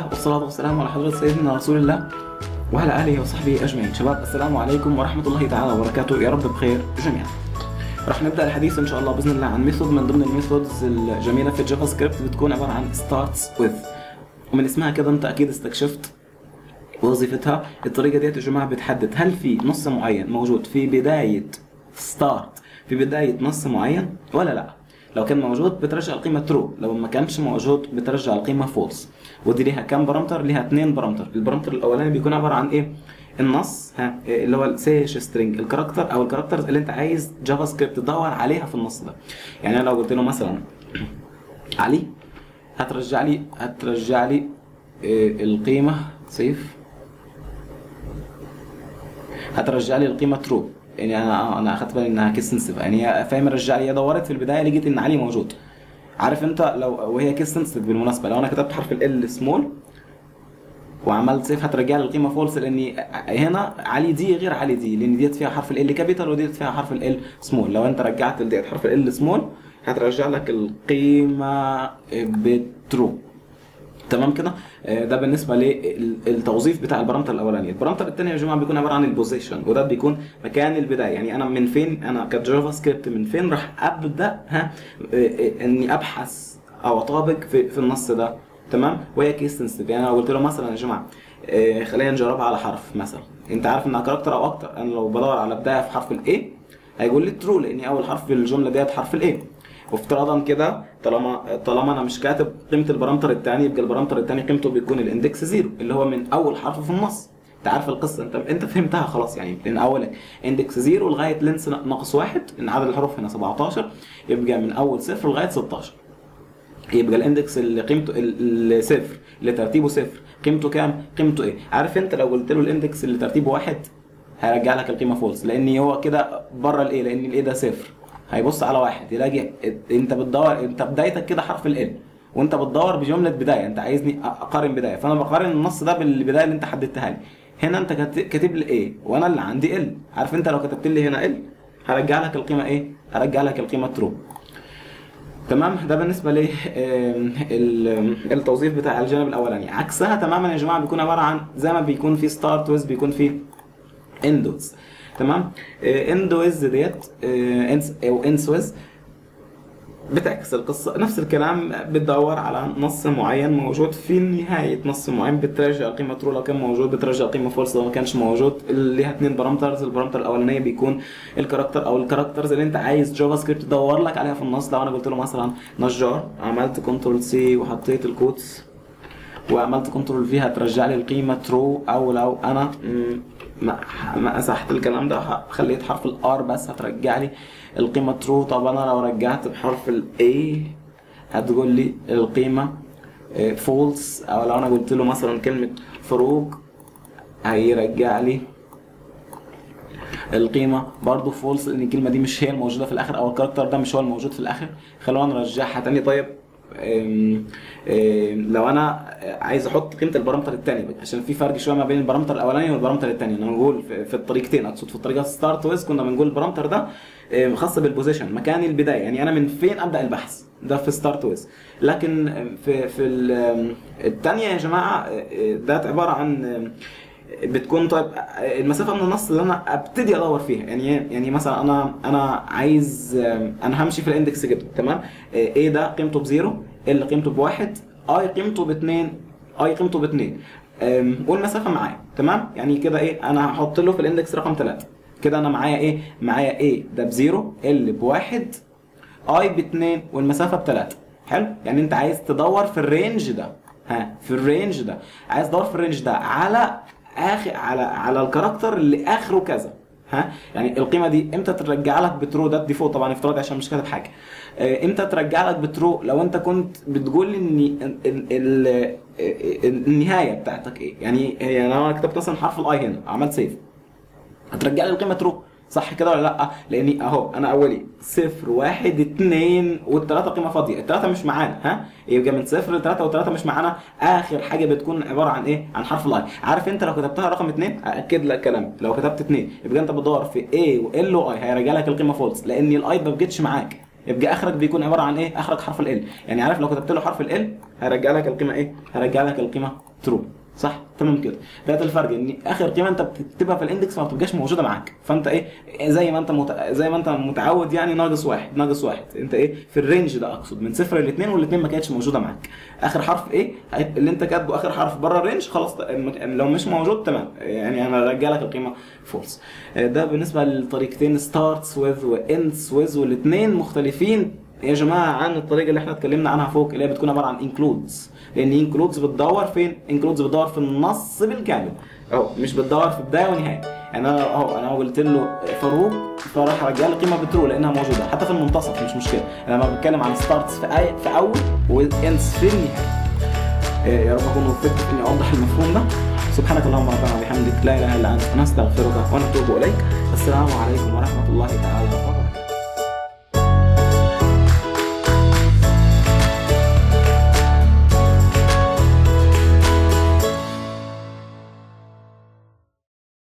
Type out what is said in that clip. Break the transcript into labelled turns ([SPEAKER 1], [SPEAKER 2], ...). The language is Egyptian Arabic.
[SPEAKER 1] والصلاة والسلام على حضرة سيدنا رسول الله وعلى آله وصحبه أجمعين شباب السلام عليكم ورحمة الله تعالى وبركاته يا رب بخير جميعا راح نبدا الحديث ان شاء الله باذن الله عن ميثود من ضمن الميثودز الجميله في الجافا سكريبت بتكون عباره عن starts with ومن اسمها كده انت اكيد استكشفت وظيفتها الطريقه ديت يا جماعه بتحدد هل في نص معين موجود في بدايه ستارت في بدايه نص معين ولا لا لو كان موجود بترجع القيمه ترو لو ما كانش موجود بترجع القيمه فولس ودي ليها كام بارامتر ليها اثنين بارامتر البارامتر الاولاني بيكون عباره عن ايه النص ها اللي هو السيش سترينج الكاركتر او الكاركترز اللي انت عايز جافا سكريبت تدور عليها في النص ده يعني انا لو قلت له مثلا علي هترجع لي هترجع لي إيه القيمه سيف هترجع لي القيمه ترو يعني انا انا اخدت بالي انها كيس سنسيف يعني هي فاهم رجع لي هي دورت في البدايه لقيت ان علي موجود عارف انت لو وهي كيس سنسيف بالمناسبه لو انا كتبت حرف ال سمول وعملت سيف هترجع لي القيمه فولس لان هنا علي دي غير علي دي لان ديت فيها حرف ال كابيتال وديت فيها حرف ال سمول لو انت رجعت لديت حرف ال سمول هترجع لك القيمه بترو تمام كده ده بالنسبه للتوظيف بتاع البارامتر الاولاني البارامتر الثاني يا جماعه بيكون عباره عن البوزيشن وده بيكون مكان البدايه يعني انا من فين انا كجافا سكريبت من فين راح ابدا ها اني ابحث او اطابق في, في النص ده تمام وهي كيس سنسيتيف يعني انا قلت له مثلا يا جماعه آه خلينا نجربها على حرف مثلا انت عارف انها كاركتر او اكتر انا لو بدور على بدايه في حرف الاي هيقول لي ترو لاني اول حرف في الجمله ديت حرف الاي وافتراضا كده طالما طالما انا مش كاتب قيمه البارامتر الثاني يبقى البارامتر الثاني قيمته بيكون الاندكس زيرو اللي هو من اول حرف في النص انت عارف القصه انت انت فهمتها خلاص يعني لان اولك اندكس زيرو لغايه لينس ناقص واحد ان عدد الحروف هنا 17 يبقى من اول صفر لغايه 16 يبقى الاندكس اللي قيمته الصفر اللي ترتيبه صفر قيمته كام؟ قيمته ايه؟ عارف انت لو قلت له الاندكس اللي ترتيبه واحد هيرجع لك القيمه فولس لان هو كده بره الايه لان الايه ده صفر هيبص على واحد يلاقي انت بتدور انت بدايتك كده حرف ال وانت بتدور بجمله بدايه انت عايزني اقارن بدايه فانا بقارن النص ده بالبدايه اللي انت حددتها لي هنا انت كاتب لي ايه وانا اللي عندي ال عارف انت لو كتبت لي هنا ال هرجع لك القيمه ايه؟ هرجع لك القيمه ترو تمام ده بالنسبه لي التوظيف بتاع الجانب الاولاني عكسها تماما يا جماعه بيكون عباره عن زي ما بيكون في ستارت ويز بيكون في اندوز تمام اندوز ديت او انسويز بتعكس القصة نفس الكلام بتدور على نص معين موجود في نهاية نص معين بترجع قيمة ترو لو كان موجود بترجع قيمة فولس لو ما كانش موجود ليها اثنين بارامترز البارامتر الأولانية بيكون الكاركتر أو الكاركترز اللي أنت عايز جافا سكريبت تدور لك عليها في النص لو أنا قلت له مثلا نجار عملت كنترول سي وحطيت الكوتس وعملت كنترول في هترجع لي القيمة ترو أو لو أنا ما مسحت الكلام ده خليت حرف الار بس هترجع لي القيمة ترو طب انا لو رجعت بحرف الاي هتقول لي القيمة فولس او لو انا قلت له مثلا كلمة فروق هيرجع لي القيمة برضو فولس لان الكلمة دي مش هي الموجودة في الاخر او الكاركتر ده مش هو الموجود في الاخر خلونا نرجعها تاني طيب أم أم لو انا عايز احط قيمه البارامتر الثاني عشان في فرق شويه ما بين البارامتر الاولاني والبارامتر الثاني انا بنقول في الطريقتين اقصد في الطريقه ستارت ويز كنا بنقول البارامتر ده خاص بالبوزيشن مكان البدايه يعني انا من فين ابدا البحث ده في ستارت ويز لكن في في الثانيه يا جماعه ده عباره عن بتكون طيب المسافه من النص اللي انا ابتدي ادور فيها يعني يعني مثلا انا انا عايز انا همشي في الاندكس كده تمام ايه ده قيمته بزيرو ال قيمته بواحد اي قيمته باثنين اي قيمته باثنين والمسافه معايا تمام يعني كده ايه انا هحط له في الاندكس رقم ثلاثة كده انا معايا ايه معايا ايه ده بزيرو ال بواحد اي باثنين والمسافه بثلاثة حلو يعني انت عايز تدور في الرينج ده ها في الرينج ده عايز تدور في الرينج ده على اخر على على الكاركتر اللي اخره كذا ها يعني القيمه دي امتى ترجع لك بترو ده ديفولت طبعا افتراضي عشان مش كاتب حاجه امتى ترجع لك بترو لو انت كنت بتقول ان النهايه بتاعتك ايه يعني هي لو انا كتبت مثلا حرف الاي هنا عملت سيف هترجع لي القيمه ترو صح كده ولا لا؟ لاني اهو انا اولي صفر واحد اتنين والتلاته قيمه فاضيه، التلاته مش معانا ها؟ يبقى من صفر لتلاته والتلاته مش معانا اخر حاجه بتكون عباره عن ايه؟ عن حرف الاي، عارف انت لو كتبتها رقم اتنين اكد لك كلامي، لو كتبت اتنين يبقى انت بتدور في A وال واي هيرجع لك القيمه فولس لان الاي ما بتجيش معاك، يبقى اخرك بيكون عباره عن ايه؟ اخرك حرف ال يعني عارف لو كتبت له حرف ال هيرجع لك القيمه ايه؟ هيرجع لك القيمه ترو صح تمام كده ده الفرق ان اخر قيمه انت بتكتبها في الاندكس ما بتبقاش موجوده معاك فانت ايه زي ما انت مت... زي ما انت متعود يعني ناقص واحد ناقص واحد انت ايه في الرينج ده اقصد من صفر لاثنين والاثنين ما كانتش موجوده معاك اخر حرف ايه اللي انت كاتبه اخر حرف بره الرينج خلاص لو مش موجود تمام يعني انا رجع لك القيمه فولس ده بالنسبه للطريقتين ستارتس وذ واندز وذ والاثنين مختلفين يا جماعه عن الطريقه اللي احنا اتكلمنا عنها فوق اللي هي بتكون عباره عن انكلودز لان انكلودز بتدور فين انكلودز بتدور في النص بالكامل اهو مش بتدور في بدايه ونهايه يعني انا اهو انا قلت له فاروق فراح رجع لي قيمه بترو لانها موجوده حتى في المنتصف مش مشكله انا لما بتكلم عن ستارتس في أي في اول واندز في النهايه يا رب اكون وفقت في اني اوضح المفهوم ده سبحانك اللهم ربنا وبحمدك لا اله الا انت نستغفرك ونتوب اليك السلام عليكم ورحمه الله تعالى وبركاته